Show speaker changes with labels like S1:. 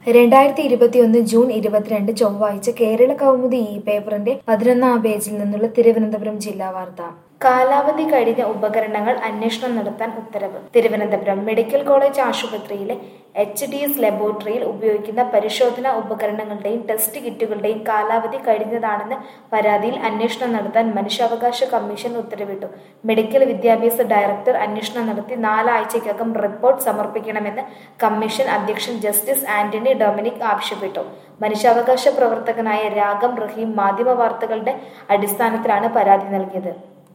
S1: രണ്ടായിരത്തി ഇരുപത്തിയൊന്ന് ജൂൺ ഇരുപത്തിരണ്ട് ചൊവ്വാഴ്ച കേരള കൗമുദി ഈ പേപ്പറിന്റെ പതിനൊന്നാം പേജിൽ നിന്നുള്ള തിരുവനന്തപുരം ജില്ലാ വാർത്ത കാലാവധി കഴിഞ്ഞ ഉപകരണങ്ങൾ അന്വേഷണം നടത്താൻ ഉത്തരവ് തിരുവനന്തപുരം മെഡിക്കൽ കോളേജ് ആശുപത്രിയിലെ എച്ച് ഡി എസ് ലബോറട്ടറിയിൽ ഉപയോഗിക്കുന്ന പരിശോധനാ ഉപകരണങ്ങളുടെയും ടെസ്റ്റ് കിറ്റുകളുടെയും കാലാവധി കഴിഞ്ഞതാണെന്ന് പരാതിയിൽ അന്വേഷണം നടത്താൻ മനുഷ്യാവകാശ കമ്മീഷൻ ഉത്തരവിട്ടു മെഡിക്കൽ വിദ്യാഭ്യാസ ഡയറക്ടർ അന്വേഷണം നടത്തി നാലാഴ്ചയ്ക്കകം റിപ്പോർട്ട് സമർപ്പിക്കണമെന്ന് കമ്മീഷൻ അധ്യക്ഷൻ ജസ്റ്റിസ് ആന്റണി ഡൊമിനിക് ആവശ്യപ്പെട്ടു മനുഷ്യാവകാശ പ്രവർത്തകനായ രാഗം റഹീം മാധ്യമ വാർത്തകളുടെ അടിസ്ഥാനത്തിലാണ് പരാതി നൽകിയത്